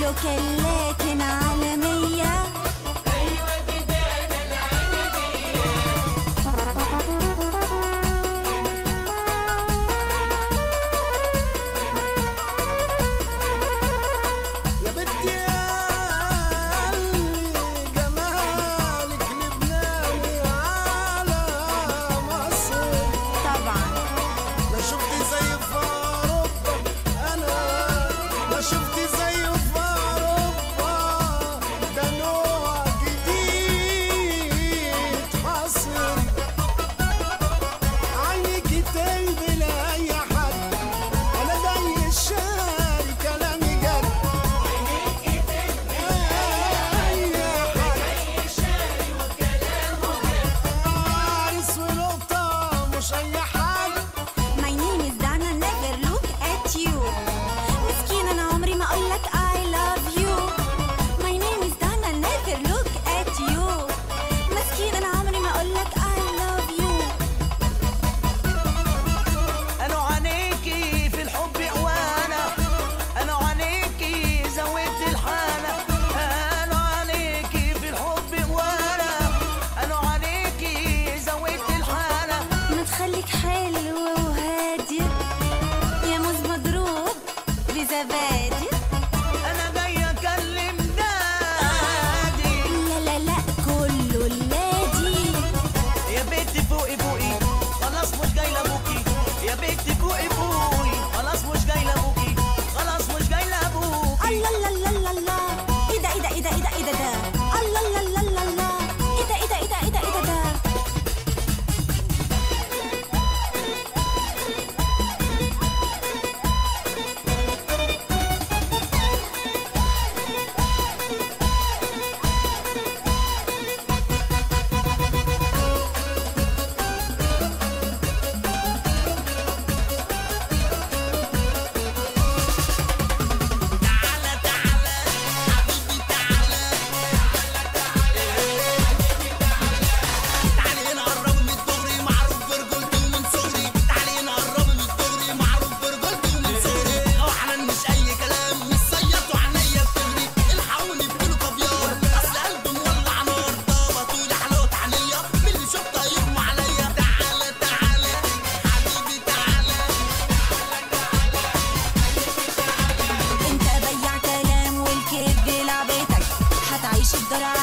وكلات عالمية يا بنتي قلبي جمالك لبناني على مصر طبعا لا شفتي زي في اوروبا انا لا شفتي زي في اوروبا ده نوع جديد حصر عينيكي تهدي لاي حد انا زي الشعر كلامي جد عريس ونقطة مش أي حاجة My name is Dana never look at you مسكين أنا عمري ما أقولك I love you My name is Dana never look at you مسكين أنا عمري ما أقولك I love you قالوا عليكي في الحب وانا قالوا عليكي زودت الحالة قالوا عليكي في الحب وانا قالوا عليكي زودت الحالة ما تخليك حلو وهادي يا موز مضروب بزبادي انا جاي اكلم دادي لا لا لا كله اللادي يا بنتي فوقي فوقي خلاص مش جاي لابوكي يا بنتي فوقي فوقي خلاص مش جاي لابوكي خلاص مش جاي لابوكي الله الله الله الله الله ايه ده ايه ده ايه ده ايه ده ايه ده ده الله الله الله الله الله ايه ده ايه ده ايه ده ايه ده ايه ده ده تعالي نقرب من الدغري معروف برجولتي ومن صغري تعالي نقرب من الدغري معروف برجولتي ومن صغري اوحنا مش اي كلام مش صيط وعينيا بتغري الحقوني بكل كافيار اصل قلبي مولع نار ضبطوا لي حلاوه عينيا من اللي شفته يغمى عليا تعالى تعالى حبيبي تعالى انت بيع كلام والكذب لعبتك هتعيش الدار